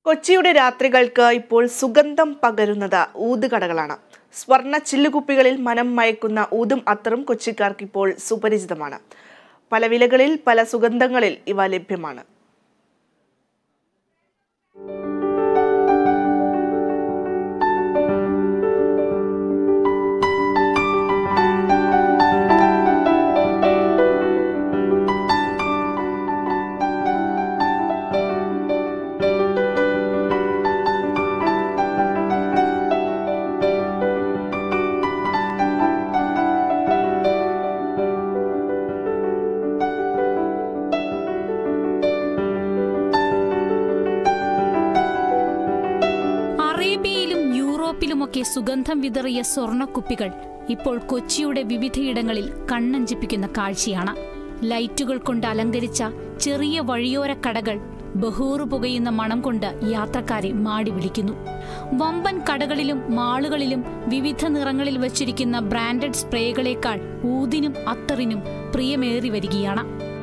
കൊച്ചിയുടെ രാത്രികൾക്ക് ഇപ്പോൾ സുഗന്ധം പകരുന്നത് ഊതുകടകളാണ് സ്വർണ്ണ ചില്ലുകുപ്പികളിൽ മനം മയക്കുന്ന ഊതും അത്തറും കൊച്ചിക്കാർക്ക് ഇപ്പോൾ സുപരിചിതമാണ് പല വിലകളിൽ പല സുഗന്ധങ്ങളിൽ ഇവ ലഭ്യമാണ് അറേബ്യയിലും യൂറോപ്പിലുമൊക്കെ സുഗന്ധം വിതറിയ സ്വർണക്കുപ്പികൾ ഇപ്പോൾ കൊച്ചിയുടെ വിവിധയിടങ്ങളിൽ കണ്ണഞ്ചിപ്പിക്കുന്ന കാഴ്ചയാണ് ലൈറ്റുകൾ കൊണ്ട് അലങ്കരിച്ച ചെറിയ വഴിയോര കടകൾ ബഹൂറ് പുകയുന്ന മണം കൊണ്ട് യാത്രക്കാരെ മാടി വിളിക്കുന്നു വമ്പൻ കടകളിലും മാളുകളിലും വിവിധ നിറങ്ങളിൽ വച്ചിരിക്കുന്ന ബ്രാൻഡഡ് സ്പ്രേകളേക്കാൾ ഊതിനും അത്തറിനും പ്രിയമേറി വരികയാണ്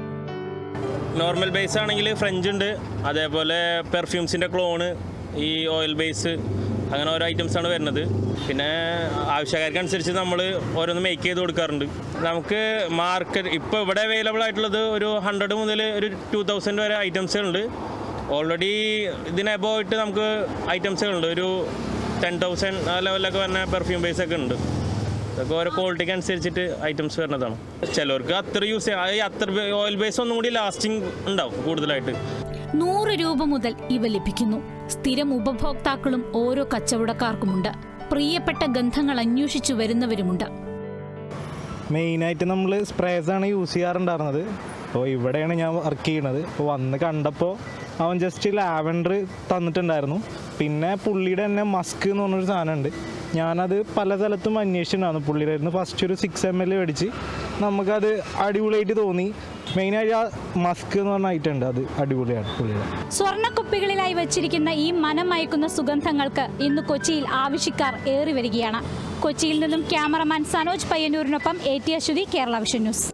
നോർമൽ ബേസ് ആണെങ്കിൽ ഫ്രഞ്ച് ഉണ്ട് അതേപോലെ പെർഫ്യൂംസിൻ്റെ ക്ലോണ് ഈ ഓയിൽ ബേസ് അങ്ങനെ ഓരോ ഐറ്റംസ് ആണ് വരുന്നത് പിന്നെ ആവശ്യക്കാർക്ക് അനുസരിച്ച് നമ്മൾ ഓരോന്ന് മേക്ക് ചെയ്ത് കൊടുക്കാറുണ്ട് നമുക്ക് മാർക്കറ്റ് ഇപ്പോൾ ഇവിടെ അവൈലബിൾ ആയിട്ടുള്ളത് ഒരു ഹൺഡ്രഡ് മുതൽ ഒരു ടു തൗസൻഡ് വരെ ഐറ്റംസ് ഉണ്ട് ഓൾറെഡി ഇതിന് above ആയിട്ട് നമുക്ക് ഐറ്റംസുകളുണ്ട് ഒരു ടെൻ തൗസൻഡ് ആ ലെവലിലൊക്കെ വരുന്ന പെർഫ്യൂം ബേസ് ഒക്കെ ഉണ്ട് ഇതൊക്കെ ഓരോ ക്വാളിറ്റിക്ക് അനുസരിച്ചിട്ട് ഐറ്റംസ് വരുന്നതാണ് ചിലർക്ക് അത്ര യൂസ് ചെയ്യാം ഈ അത്ര ഓയിൽ ബേസ് ഒന്നും കൂടി ലാസ്റ്റിംഗ് ഉണ്ടാവും കൂടുതലായിട്ട് നൂറ് രൂപ മുതൽ ഇവ ലഭിക്കുന്നു സ്ഥിരം ഉപഭോക്താക്കളും ഓരോ കച്ചവടക്കാർക്കുമുണ്ട് പ്രിയപ്പെട്ട ഗന്ധങ്ങൾ അന്വേഷിച്ചു വരുന്നവരുമുണ്ട് മെയിനായിട്ട് നമ്മൾ സ്പ്രേസാണ് യൂസ് ചെയ്യാറുണ്ടായിരുന്നത് അപ്പോൾ ഇവിടെയാണ് ഞാൻ വർക്ക് ചെയ്യണത് അപ്പോൾ വന്ന് കണ്ടപ്പോൾ അവൻ ജസ്റ്റ് ലാവൻഡർ തന്നിട്ടുണ്ടായിരുന്നു പിന്നെ പുള്ളിയുടെ തന്നെ മസ്ക് എന്ന് പറഞ്ഞൊരു സാധനമുണ്ട് ഞാനത് പല സ്ഥലത്തും അന്വേഷിച്ചിട്ടുണ്ടായിരുന്നു പുള്ളിയുടെ ആയിരുന്നു ഫസ്റ്റ് ഒരു സിക്സ് എം എൽ മേടിച്ച് നമുക്കത് അടിപൊളിയായിട്ട് തോന്നി മെയിനായിട്ട് ആ മസ്ക് എന്ന് പറഞ്ഞ ഐറ്റം ഉണ്ട് അത് അടിപൊളിയാണ് പുള്ളിയുടെ സ്വർണ്ണക്കുപ്പികളിലായി വച്ചിരിക്കുന്ന ഈ മനം മയക്കുന്ന സുഗന്ധങ്ങൾക്ക് ഇന്ന് കൊച്ചിയിൽ ആവശ്യക്കാർ ഏറി വരികയാണ് കൊച്ചിയിൽ നിന്നും ക്യാമറമാൻ സനോജ് പയ്യന്നൂരിനൊപ്പം A T Aswathy Kerala Vision news